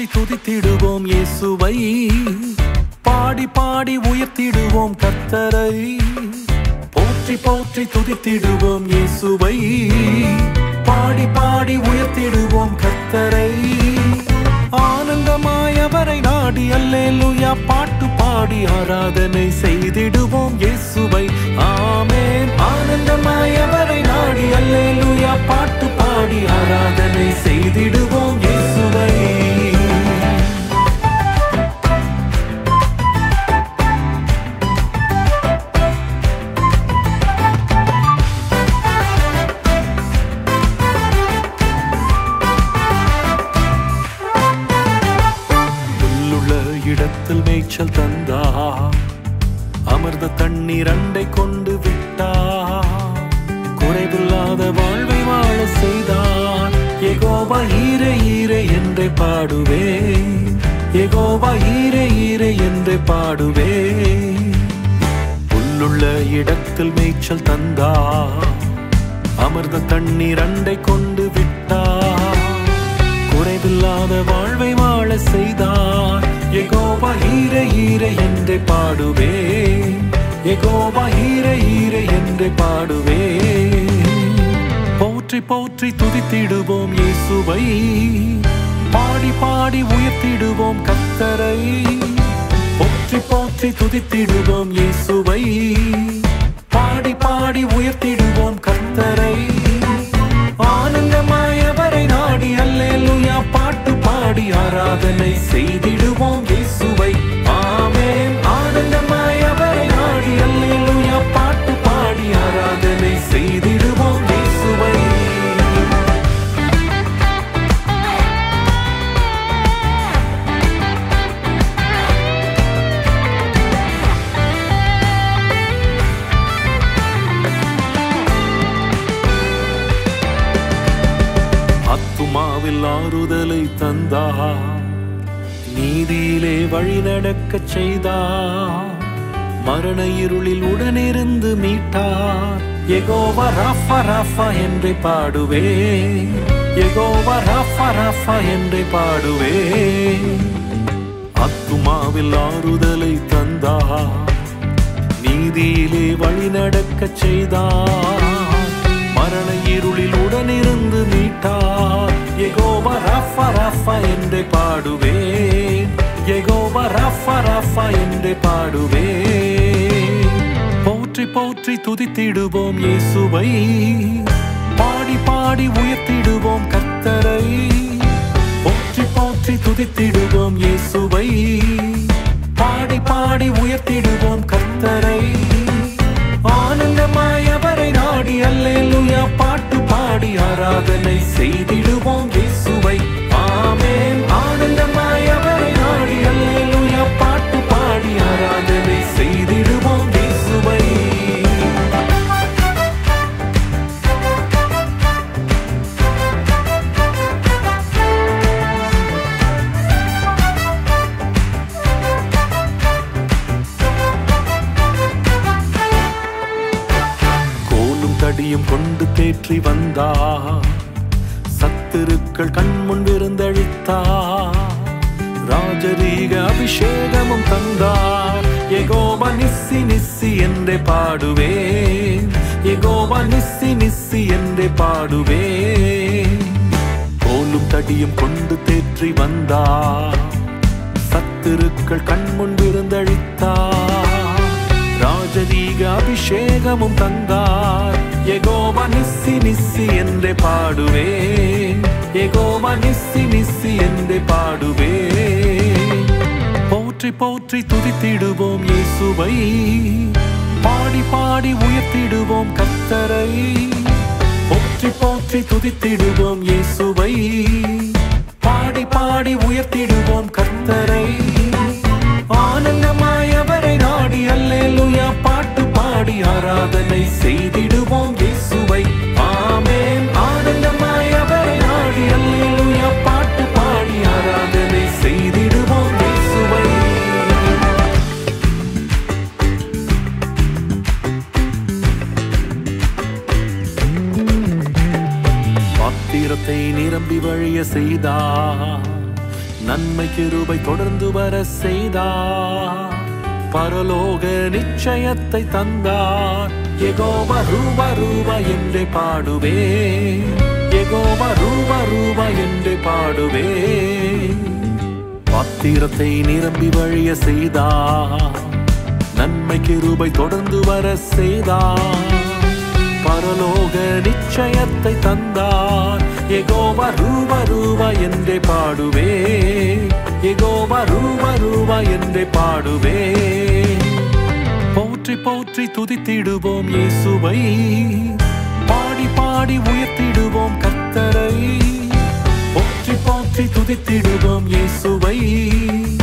போற்றி துதித்திடுவோம் இயேசுவை பாடி பாடி உயர்த்திடுவோம் கர்த்தரை போற்றி போற்றி துதித்திடுவோம் இயேசுவை பாடி பாடி உயர்த்திடுவோம் கர்த்தரை ஆனந்தமாய் அவரை நாடி அல்லேலூயா பாட்டு பாடி ஆராதனை செய்திடுவோம் இயேசுவை ஆமென் ஆனந்தமாய் அவரை நாடி அல்லேலூயா பாட்டு பாடி ஆராதனை செய்திடுவோம் இயேசுவை உள்ளுள்ள இடத்தில் மேய்ச்சல் தந்தா அமர்ந்த தண்ணீர் அண்டை கொண்டு விட்டா குறைவில்லாத வாழ்வை வாழ செய்தார் எகோவா ஈரே ஈரே என்றே பாடுவே எகோவா ஈரே ஈரே என்றே பாடுவே உள்ளுள்ள இடத்தில் மேய்ச்சல் தந்தா அமர்ந்த தண்ணீர் அண்டை கொண்டு விட்டார் குறைவில்லாத வாழ்வை வாழ செய்தார் எகோவா ஈர ஈர என்றே பாடுவே எகோவா ஈர ஈர என்றே பாடுவே போற்றி போற்றி துதித்திடுவோம் இயேசுவை பாடி பாடி உயர்த்திடுவோம் கர்த்தரை போற்றி போற்றி துதித்திடுவோம் இயேசுவை பாடி பாடி உயர்த்திடுவோம் கர்த்தரை ஆனந்தமாய் அவரை நாடி அல்லேலூயா பாட்டு பாடி ஆராதனை செய்திடுவோம் இயேசுவை ஆமென் ஆனந்தமாய் அவரை நாடி அல்லேலூயா பாட்டு பாடி ஆராதனை செய்திடுவோம் இயேசுவை அத்துமாவில் ஆறுதலை தந்தா நீதியிலே வழி நடக்கச் செய்தா மரண இருளில் உடனிருந்து மீட்டார் எகோவா ராஃபா ராஃபா என்றே பாடுவே எகோவா ராஃபா ராஃபா என்றே பாடுவே அத்துமாவில் ஆறுதலை தந்தா நீதியிலே வழி நடக்கச் செய்தார் மரண இருளில் உடனிருந்து மீட்டார் எகோவா ராஃபா ராஃபா என்றே பாடுவேன் எகோவா ராஃபா ராஃபா என்றே பாடுவேன் போற்றி போற்றி துதித்திடுவோம் இயேசுவை பாடி பாடி உயர்த்திடுவோம் கர்த்தரை போற்றி போற்றி துதித்திடுவோம் இயேசுவை பாடி பாடி உயர்த்திடுவோம் கர்த்தரை ஆனந்தமாய் அவரை நாடி அல்லேலூயா பாட்டு பாடி ஆராதனை செய்திடுவோம் இயேசுவை ஆமென் ஆனந்தமாய் அவரை நாடி அல்லேலூயா பாட்டு பாடி ஆராதனை செய்திடுவோம் இயேசுவை கோலும் தடியும் கொண்டு தேற்றி வந்தா சத்துருக்கள் கண்முன் விருந்தழித்தா ராஜரீக அபிஷேகமும் தந்தார் எகோபா நிஸ்ஸி நிஸ்ஸி என்றே பாடுவேன் எகோபா நிஸ்ஸி நிஸ்ஸி என்றே பாடுவேன் கோலும் தடியும் கொண்டு தேற்றி வந்தா சத்துருக்கள் கண்முன் விருந்தழித்தார் ராஜரீக அபிஷேகமும் தந்தார் எகோவா நிஸ்ஸி நிஸ்ஸி என்றே பாடுவேன் எகோவா நிஸ்ஸி நிஸ்ஸி என்றே பாடுவேன் போற்றி போற்றி துதித்திடுவோம் இயேசுவை பாடி பாடி உயர்த்திடுவோம் கர்த்தரை போற்றி போற்றி துதித்திடுவோம் இயேசுவை பாடி பாடி உயர்த்திடுவோம் கர்த்தரை ஆனந்தமாய் அவரை நாடி அல்லேலூயா பாட்டு பாடி ஆராதனை செய்திடுவோம் இயேசுவை ஆமென் ஆனந்தமாய் அவரை நாடி அல்லேலூயா பாட்டு பாடி ஆராதனை செய்திடுவோம் இயேசுவை பாத்திரத்தை நிரம்பி வழிய செய்தா நன்மை கிருபை தொடர்ந்து வர செய்தார் பரலோக நிச்சயத்தை தந்தார் எகோவா ரூபா ரூபா என்றே பாடுவே எகோவா ரூபா ரூபா என்றே பாடுவே பாத்திரத்தை நிரம்பி வழிய செய்தார் நன்மை கிருபை தொடர்ந்து வர செய்தார் பரலோக நிச்சயத்தை தந்தார் எகோவா ரூபா ரூபா என்றே பாடுவே எகோவா ரூபா ரூபா என்றே பாடுவே போற்றி போற்றி துதித்திடுவோம் இயேசுவை பாடி பாடி உயர்த்திடுவோம் கர்த்தரை போற்றி போற்றி துதித்திடுவோம் இயேசுவை